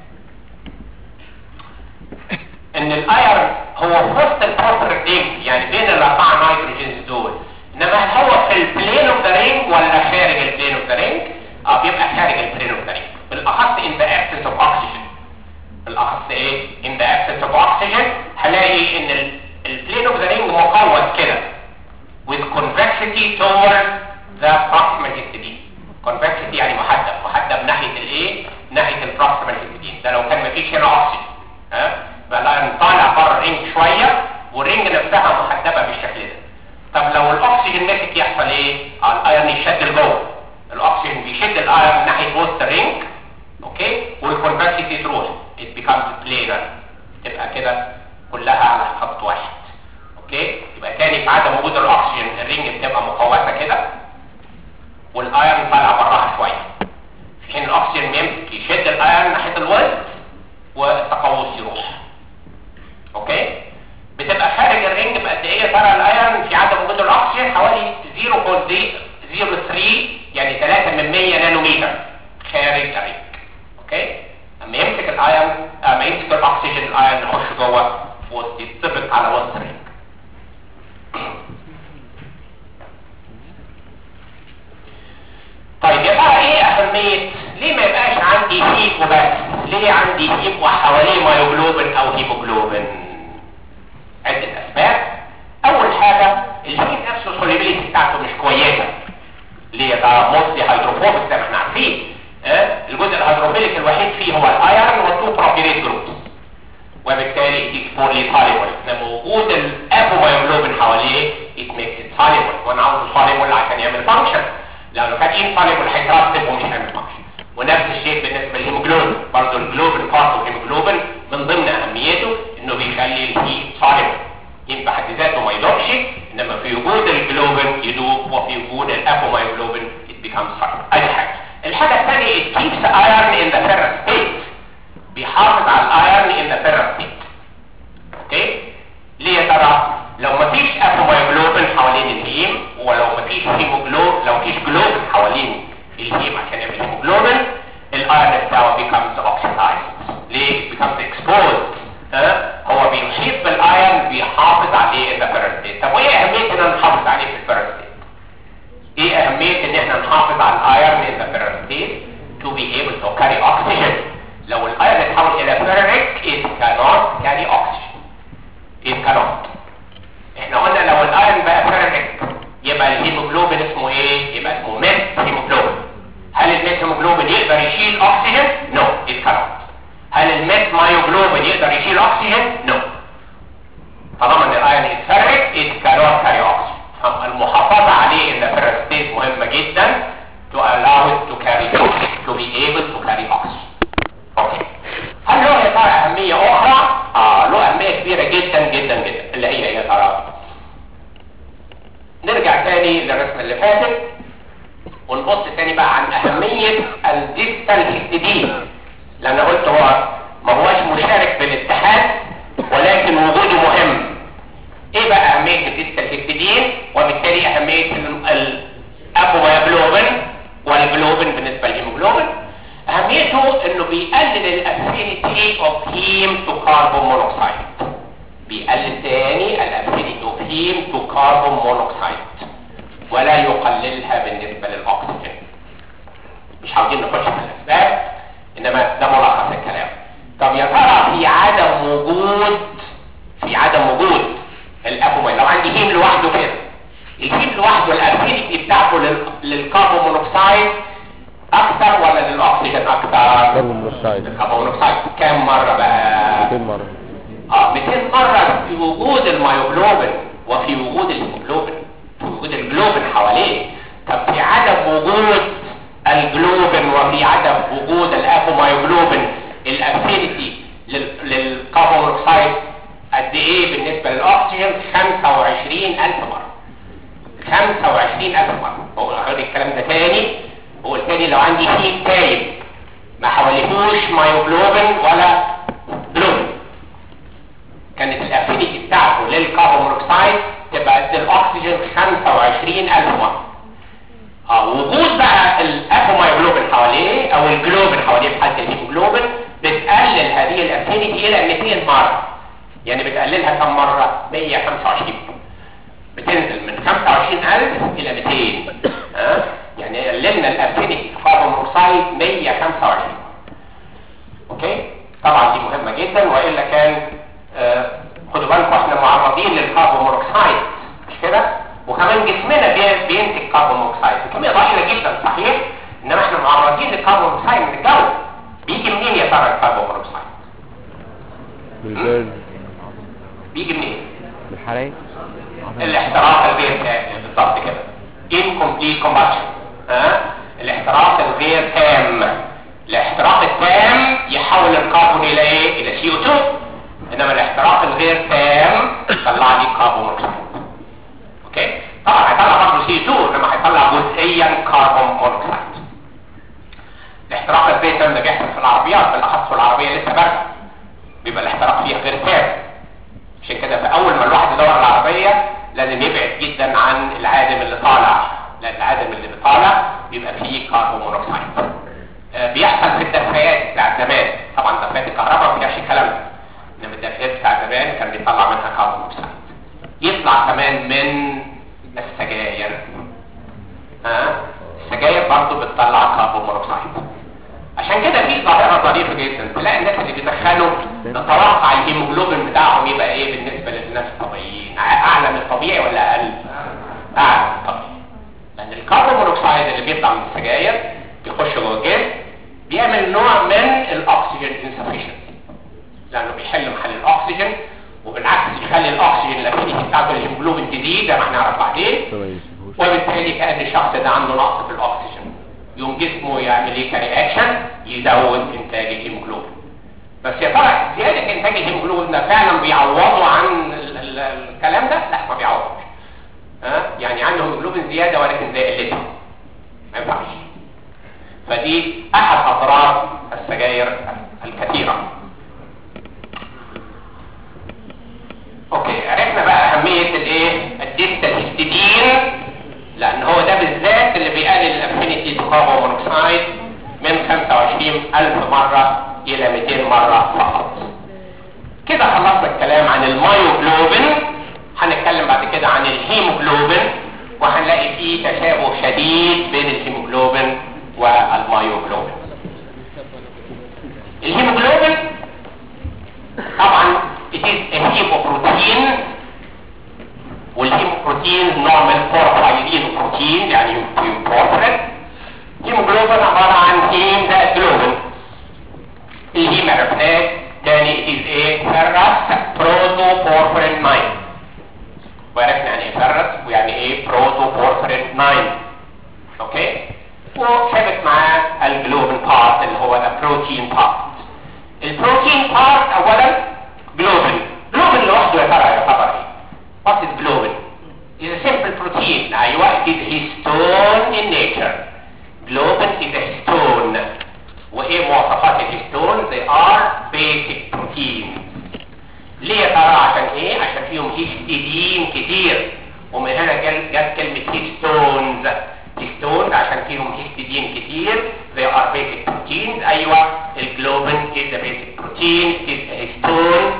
ان الايرن هو في وسط البروبر رينج يعني بين الاربعه نيتروجينز دول انما هل هو في البلين اوف ذا رينج ولا خارج البلين اوف ذا رينج اه بيبقى خارج البلين اوف ذا رينج بالاخص in the absence of oxygen بالاخص ايه in the absence of oxygen هلاقي ان البلين اوف ذا رينج مقوس كده with convexity toward the proximal histidine convexity يعني محدب محدب ناحيه الايه ناحيه البروكسيمال histidine ده لو كان مفيش هنا اكسجين ها بقى طالع بره الرينج شويه والرينج نفسها محدبه بالشكل ده طب لو الاكسجين مسك يحصل ايه آه الايرون يشد لجوه الاكسجين بيشد الايرون ناحيه وسط الرينج اوكي والكونفكسيتي تروح it becomes planar تبقى كده كلها على خط واحد اوكي يبقى تاني في عدم وجود الاكسجين الرينج بتبقى مقوسه كده والايرون طالع براها شويه في حين الاكسجين يمسك يشد الايرون ناحيه الوسط والتقوس يروح اوكي بتبقى خارج الرينج بقد ايه ترى الايرون في عدم وجود الاكسجين حوالي 0.03 يعني 3 من 100 نانومتر خارج الرينج اوكي اما يمسك الايرون اما يمسك الاكسجين الايرون يخش جوه في وسط يتطبق على وسط الرينج طيب يا ترى ايه اهميه ليه ما يبقاش عندي هيب وبس ليه عندي هيب وحواليه مايوجلوبين او هيموجلوبين عدة اسباب اول حاجة الهيب نفسه السوليبيليتي بتاعته مش كويسة ليه ده موستلي هيدروفوبيك زي ما احنا عارفين اه؟ الجزء الهيدروفيليك الوحيد فيه هو الايرون والتو بروبيريت جروبس وبالتالي it is poorly soluble انما وجود الابومايوجلوبين حواليه it makes it soluble وانا عاوزه soluble عشان يعمل فانكشن لو كان insoluble هيترتب ومش هيعمل فانكشن ونفس الشيء بالنسبه للهيموجلوبين برضه الجلوبين بارت والهيموجلوبين من ضمن اهميته انه بيخلي الهيت soluble يبقى حد ذاته ما يدوبش انما في وجود الجلوبين يدوب وفي وجود الابومايوجلوبين it becomes soluble ادي حاجه الحاجه الثانيه it keeps iron in the ferrous state بيحافظ قلت هو ما هوش مشارك بالاتحاد ولكن وجوده مهم ايه بقى اهمية الديستال هيستidine وبالتالي اهمية الابوميوجلوبين والجلوبين بالنسبة للهيموجلوبين اهميته انه بيقلل الافينيتي اوف هيم تو كاربون مونوكسيد بيقلل تاني الافينيتي اوف هيم تو كاربون مونوكسيد ولا يقللها بالنسبة للاكسجين مش عاوزين نخش في الاسباب انما ده ملخص الكلام طب يا ترى في عدم وجود في عدم وجود الابومين لو عندي هيم لوحده كده الهيم لوحده الافينيتي بتاعته لل- للكربون مونوكسيد اكتر ولا للاكسجين اكتر كربون مونوكسيد الكربون مونوكسيد كام مره بقى 200 مرة اه 200 مرة في وجود الميوجلوبين وفي وجود الهيموجلوبين في وجود الجلوبين حواليه طب في عدم وجود الجلوبين وفي عدم وجود الابوميوجلوبين الافينيتي للكربون مونوكسيد قد ايه بالنسبة للاكسجين 25000 مرة 25000 مرة هو هقول الكلام ده تاني هو التاني لو عندي هيم تايب ما حواليهوش مايوجلوبين ولا جلوبين كانت الافينيتي بتاعته للكربون مونوكسيد تبقى قد الاكسجين 25000 مره اه وجود بقى الابوميوجلوبين حواليه او الجلوبين حواليه في حاله الهيموجلوبين بتقلل هذه الافينيتي الى 200 مره يعني بتقللها كم مره 125 بتنزل من 25000 الى 200 ها يعني قللنا الافينيتي كربون مونوكسيد 125 اوكي طبعا دي مهمه جدا والا كان آه، خدوا بالكم احنا معرضين للكربون مونوكسيد مش كده وكمان جسمنا بي- بينتج كربون مونوكسيد بكميه ضئيله جدا صحيح انما احنا معرضين للكربون مونوكسيد من الجو بيجي منين يا ترى الكربون مونوكسيد بالبرد بيجي منين بالحرائق الاحتراق الغير تام بالظبط كده incomplete combustion ها الاحتراق الغير تام الاحتراق التام يحول الكربون الى ايه الى سي او 2 انما الاحتراق الغير تام يطلع لي كربون مونوكسيد اوكي طبعا هيطلع برضه سي 2 انما هيطلع جزئيا كربون مونوكسيد الاحتراق الغير تام ده بيحصل في العربيات بالاخص في العربيه لسه بارده بيبقى الاحتراق فيها غير تام عشان كده في اول ما الواحد يدور على العربيه لازم يبعد جدا عن العادم اللي طالع لان العادم اللي طالع بيبقى فيه كربون مونوكسيد آه، بيحصل في الدفايات بتاع زمان طبعا دفايات الكهرباء ما فيهاش الكلام ده انما الدفايات بتاع زمان كان بيطلع منها كربون مونوكسيد يطلع كمان من السجاير ها السجاير برضه بتطلع كربون مونوكسيد عشان كده في ظاهرة ظريفة جدا تلاقي الناس اللي بيدخنوا نتوقع الهيموجلوبين بتاعهم يبقى ايه بالنسبة للناس الطبيعيين اعلى من الطبيعي ولا اقل اعلى من الطبيعي لان الكربون مونوكسيد اللي بيطلع من السجاير بيخش جوه الجسم بيعمل نوع من الاكسجين insufficiency لانه بيحل محل الاكسجين وبالعكس يخلي الاكسجين الافينيتي بتاعته الهيموجلوبين تزيد زي ما هنعرف بعدين ما يشوفوش وبالتالي كأن الشخص ده عنده نقص في الأكسجين يوم جسمه يعمل ايه كرياكشن يزود إنتاج الهيموجلوبين بس يا ترى زيادة إنتاج الهيموجلوبين ده فعلا بيعوضوا عن ال- ال- الكلام ده؟ لا ما بيعوضوش ها يعني عنده هيموجلوبين زيادة ولكن زي قلته ما ينفعش فدي أحد أضرار السجاير الكثيرة اوكي عرفنا بقى اهمية الايه الديستال هيستidine لان هو ده بالذات اللي بيقلل الافينيتي كربون مونوكسيد من 25 الف مرة الى 200 مرة فقط كده خلصنا الكلام عن المايوجلوبين هنتكلم بعد كده عن الهيموجلوبين وهنلاقي فيه تشابه شديد بين الهيموجلوبين والمايوجلوبين الهيموجلوبين طبعا it is a hemoprotein والهيموبروتين نوع من البورفايرين بروتين يعني يمبورفرين هيموجلوبين عبارة عن هيم زائد جلوبين الهيم عرفناه تاني it is a ferrous protoporphyrin 9 وعرفنا يعني ايه ferrous ويعني ايه protoporphyrin 9 اوكي وشابك معاه الجلوبين بارت اللي هو البروتين بارت البروتين بارت اولا جلوبين جلوبين لوحده يا ترى يعتبر ايه what is globin is a simple protein ايوه it is histone in nature globin is a histone وايه مواصفات الهستون they بروتين هيستون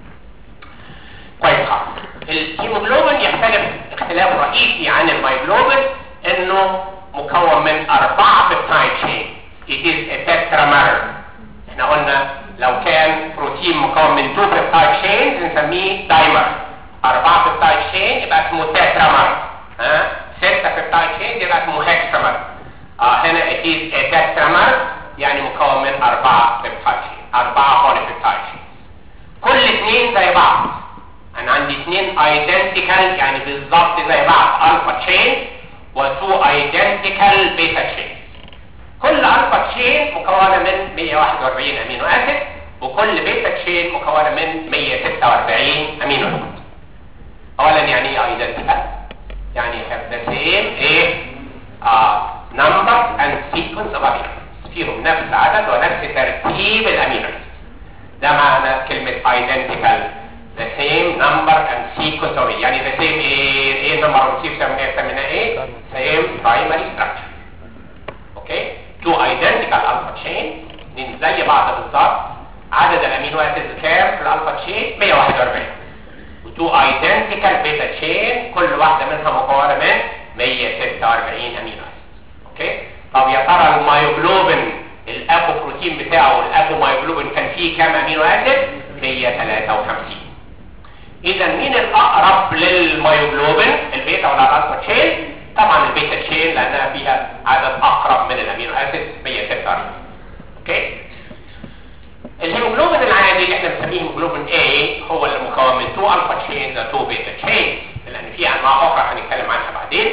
كويس خالص الهيموجلوبين يختلف اختلاف رئيسي عن المايجلوبين انه مكون من اربعه بيبتايد تشين it is a tetramer احنا قلنا لو كان بروتين مكون من 2 بيبتايد تشينز نسميه دايمر اربعه بيبتايد تشين يبقى اسمه تترامر ها سته بيبتايد تشينز يبقى اسمه هكسامر اه هنا it is a tetramer يعني مكون من اربعه بيبتايد تشين اربعه بوليبيبتايد تشين كل اثنين زي بعض انا عندي اثنين ايدنتيكال يعني بالظبط زي بعض الفا تشين وتو ايدنتيكال بيتا تشين كل الفا تشين مكونه من 141 امينو اسيد وكل بيتا تشين مكونه من 146 امينو اسيد اولا يعني ايه ايدنتيكال يعني have the same ايه uh, number and sequence of amino acids فيهم نفس عدد ونفس ترتيب الامينو اسيد ده معنى كلمة identical the same number and sequence of it يعني the same ايه ايه number of sequence سميناه ايه same primary structure اوكي two identical alpha chain اتنين زي بعض بالظبط عدد الامينو اسيدز كام في الالفا تشين 141 وتو identical بيتا تشين كل واحدة منها مكونة من 146 امينو اسيد اوكي طب يا ترى المايوجلوبين الابو بروتين بتاعه الابو مايوجلوبين كان فيه كام امينو اسيد 153 اذا مين الاقرب للمايوجلوبين البيتا ولا الالفا تشين طبعا البيتا تشين لانها فيها عدد اقرب من الامينو اسيد 146 اوكي الهيموجلوبين العادي اللي احنا بنسميه هيموجلوبين A هو اللي مكون من 2 الفا تشينز و 2 بيتا تشينز لان في انواع اخرى هنتكلم عنها بعدين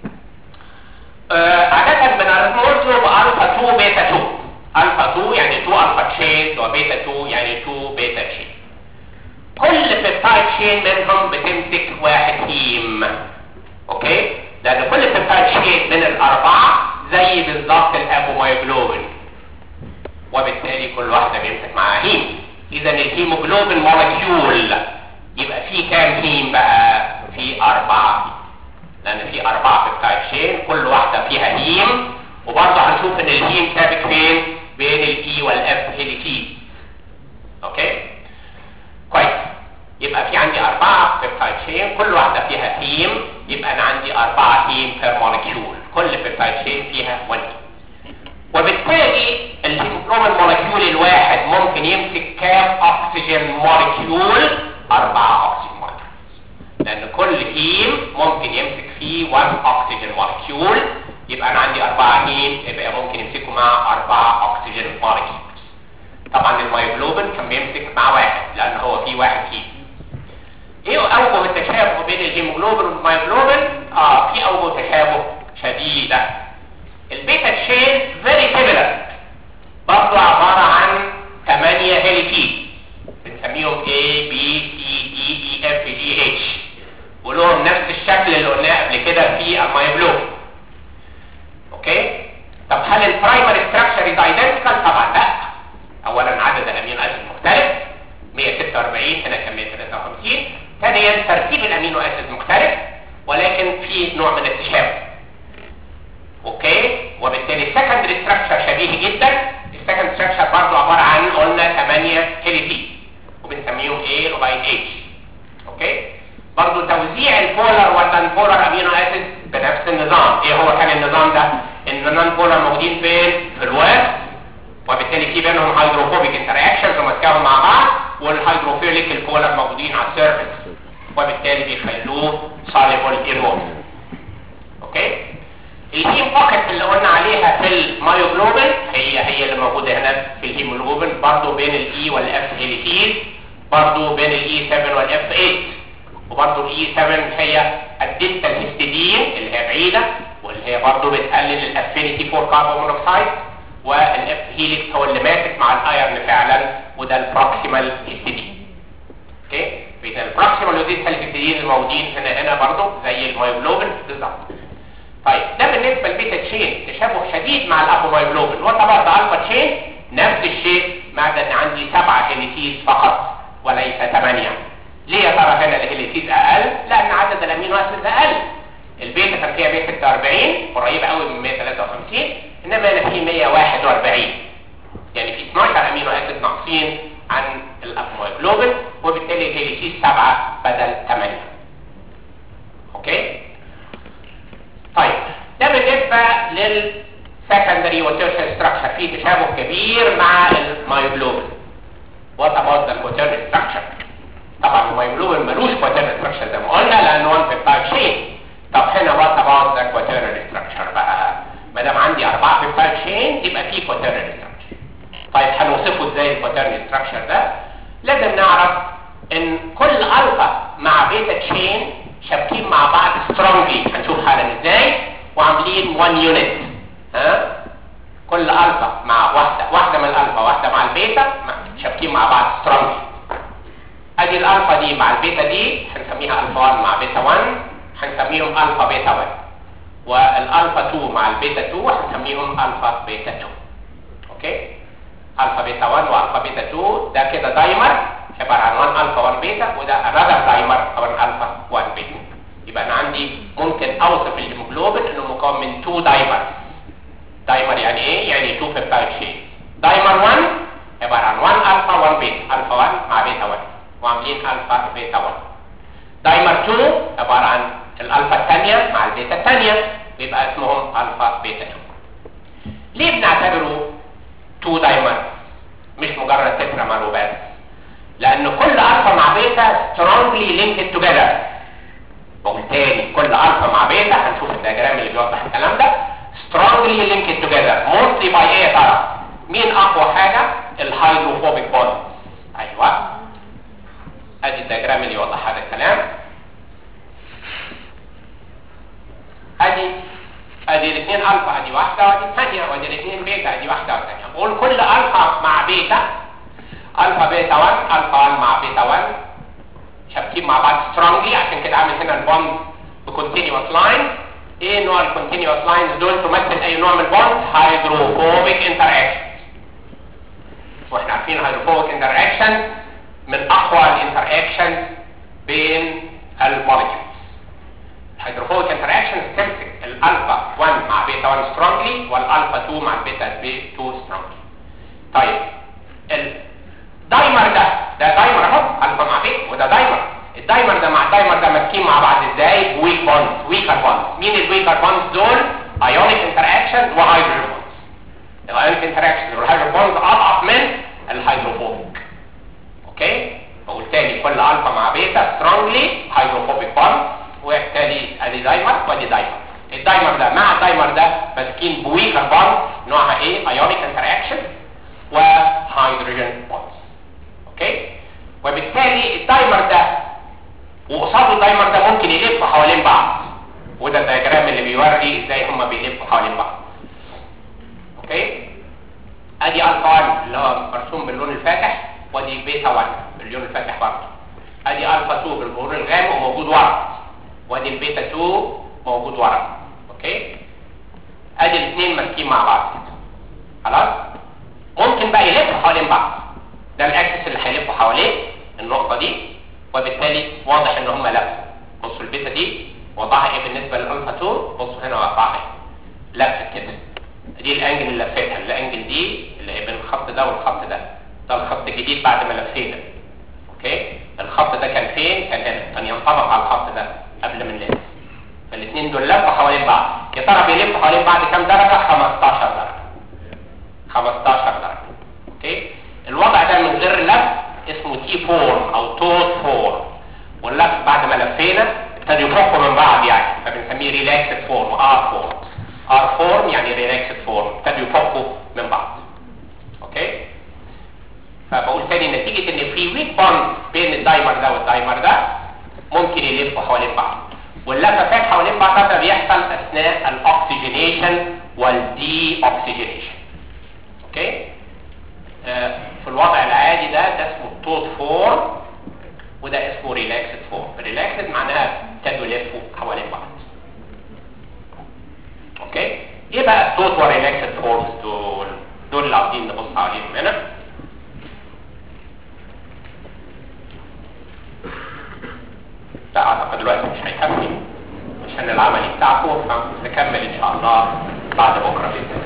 آه عادة بنرمزه بألفا 2 بيتا 2 ألفا 2 يعني 2 ألفا تشين وبيتا 2 يعني 2 بيتا تشين كل بيبتايد تشين منهم بتمسك واحد هيم اوكي لأن كل بيبتايد تشين من الأربعة زي بالظبط الأبومايوجلوبين وبالتالي كل واحدة بيمسك معاها هيم إذا الهيموجلوبين مولكيول يبقى في كام هيم بقى؟ في أربعة هيم لان في اربعة بيبتايد شين كل واحدة فيها هيم وبرضه هنشوف ان الهيم ثابت فين بين الاي والاف هيليكيز اوكي كويس يبقى في عندي اربعة بيبتايد شين كل واحدة فيها هيم يبقى انا عندي اربعة هيم بير مولكيول كل بيبتايد شين فيها 1 هيم وبالتالي الهيموجلوبين مولكيول الواحد ممكن يمسك كام اكسجين مولكيول اربعة اكسجين مولكيول لان كل هيم ممكن يمسك فيه 1 اكسجين مولكيول يبقى انا عندي اربعة هيم يبقى ممكن يمسكوا مع اربعة اكسجين مولكيولز طبعا المايوجلوبين كان بيمسك مع واحد لان هو فيه واحد هيم ايه اوجه التشابه بين الهيموجلوبين والمايوجلوبين اه في اوجه تشابه شديدة البيتا تشين فيري سيميلر برضه عبارة عن 8 هيليكيز بنسميهم A B C D E F G H ولهم نفس الشكل اللي قلناه قبل كده في المايوجلوبين اوكي طب هل البرايمري ستراكشر از ايدنتيكال طبعا لا اولا عدد الامينو اسيد مختلف 146 هنا كان 153 ثانيا ترتيب الامينو اسيد مختلف ولكن في نوع من التشابه اوكي وبالتالي السكندري ستراكشر شبيه جدا السكند ستراكشر برضه عباره عن قلنا 8 هيليتي وبنسميهم A لغايه H اوكي برضه توزيع البولر والنون بولر امينو اسيد بنفس النظام ايه هو كان النظام ده ان النون بولر موجودين فين في الوسط وبالتالي في بينهم هيدروفوبيك انتراكشنز وماسكاهم مع بعض والهيدروفيليك البولر موجودين على السيرفيس وبالتالي بيخلوه soluble in water اوكي الهيم بوكيت اللي قلنا عليها في المايوجلوبين هي هي اللي موجوده هنا في الهيموجلوبين برضه بين الاي والاف هيليتيز برضه بين الاي 7 والاف 8 وبرضه الاي 7 هي الديستال هيستidine اللي هي بعيده واللي هي برضه بتقلل الافينيتي فور كاربون مونوكسيد والاف هيليكس هو اللي ماسك مع الايرن فعلا وده البروكسيمال هيستidine اوكي فاذا البروكسيمال والديستال هيستidine الموجودين هنا هنا برضه زي المايوجلوبين بالظبط طيب ده بالنسبة للبيتا تشين تشابه شديد مع الابومايجلوبين وطبعا الالفا تشين نفس الشيء ما عدا ان عندي سبعة هيليتيز فقط وليس ثمانية ليه يا ترى هنا الهيليتيز اقل لان عدد الامينو اسيد اقل البيتا كان فيها 146 قريبة قوي من 153 انما هنا في 141 يعني في 12 امينو اسيد ناقصين عن 1 يونت ها كل الفا مع واحده واحده من الالفا واحده مع البيتا مع- شابكين مع بعض سترونج ادي الالفا دي مع البيتا دي هنسميها الفا 1 مع بيتا 1 هنسميهم الفا بيتا 1 والالفا 2 مع البيتا 2 هنسميهم الفا بيتا 2 اوكي الفا بيتا 1 والفا بيتا 2 ده كده دايمر عباره عن 1 الفا 1 بيتا وده الرادر دايمر او الفا 1 بيتا يبقى انا عندي ممكن اوصف الهيموجلوبين انه مكون من 2 دايمر دايمر يعني ايه يعني 2 بيبتايد شين دايمر 1 عباره عن 1 الفا 1 بيتا الفا 1 مع بيتا 1 وعاملين الفا بيتا 1 دايمر 2 عباره عن الالفا الثانيه مع البيتا الثانيه بيبقى اسمهم الفا بيتا 2 ليه بنعتبره 2 دايمر مش مجرد تترامر وبس لان كل الفا مع بيتا strongly linked together بقول تاني كل الفا مع بيتا هنشوف الدياجرام اللي بيوضح الكلام ده strongly linked together mostly by ايه يا ترى مين اقوى حاجه الهيدروفوبيك بوند ايوه ادي الدياجرام اللي يوضح هذا الكلام ادي ادي الاثنين الفا ادي واحده وادي الثانيه وادي الاثنين بيتا ادي واحده والثانيه بقول كل الفا مع بيتا الفا بيتا 1 الفا 1 مع بيتا 1 شابكين مع بعض strongly عشان كده عامل هنا البوند بكونتينوس لاين ايه نوع الكونتينوس لاينز دول تمثل اي نوع من البوند هيدروفوبيك انتراكشن واحنا عارفين الهيدروفوبيك انتراكشن من اقوى الانتراكشن بين الموليكيولز الهيدروفوبيك انتراكشن تمسك الالفا 1 مع بيتا 1 strongly والالفا 2 مع البيتا 2 strongly طيب الدايمر ده ده دايمر اهو الفا مع بيتا وده دايمر الدايمر ده مع الدايمر ده ماسكين مع بعض ازاي ويك بوند ويكر بوند مين الويكر بوندز دول ايونيك انتراكشن وهيدروجين بوندز الايونيك انتراكشن والهيدروجين بوندز اضعف من الهيدروفوبيك اوكي بقول تاني كل الفا مع بيتا سترونجلي هيدروفوبيك بوند وبالتالي ادي دايمر وادي دايمر الدايمر ده مع الدايمر ده ماسكين بويكر بوند نوعها ايه ايونيك انتراكشن وهيدروجين بوندز اوكي وبالتالي الدايمر ده وقصاد الدايمر ده ممكن يلف حوالين بعض وده الدياجرام اللي بيوري ازاي هما بيلفوا حوالين بعض اوكي ادي الفا 1 اللي هو مرسوم باللون الفاتح ودي بيتا 1 باللون الفاتح برضه ادي الفا 2 باللون الغامق وموجود ورا وادي البيتا 2 موجود ورا اوكي ادي الاثنين ماسكين مع بعض كده خلاص ممكن بقى يلفوا حوالين بعض ده الاكسس اللي هيلفوا حواليه النقطه دي وبالتالي واضح ان هم لفوا بصوا البيتا دي وضعها ايه بالنسبه للالفا 2 بصوا هنا وضعها ايه لفت كده دي الانجل اللي لفتها الانجل دي اللي هي بين الخط ده والخط ده ده الخط الجديد بعد ما لفينا اوكي الخط ده كان فين كان هنا كان ينطبق على الخط ده قبل ما نلف فالاثنين دول لفوا حوالين بعض يا ترى بيلفوا حوالين بعض كام درجه 15 درجه 15 درجه اوكي الوضع ده من غير لف اسمه تي فورم او توت فورم واللف بعد ما لفينا ابتدوا يفكوا من بعض يعني فبنسميه ريلاكسد فورم ار فورم ار فورم يعني ريلاكسد فورم ابتدوا يفكوا من بعض اوكي فبقول تاني نتيجة ان في ويك بوند بين الدايمر ده والدايمر ده ممكن يلفوا حوالين بعض واللفافات حوالين بعض ده بيحصل اثناء الاكسجينيشن والدي اوكسجينيشن اوكي آه في الوضع العادي ده ده اسمه توت فورم وده اسمه ريلاكسد فورم ريلاكسد معناها ابتدوا يلفوا حوالين بعض اوكي ايه بقى التوت وريلاكسد فورمز دول دول اللي عاوزين نبص عليهم هنا لا اعتقد دلوقتي مش هيكفي عشان العملي بتاعكم فنكمل ان شاء الله بعد بكره باذن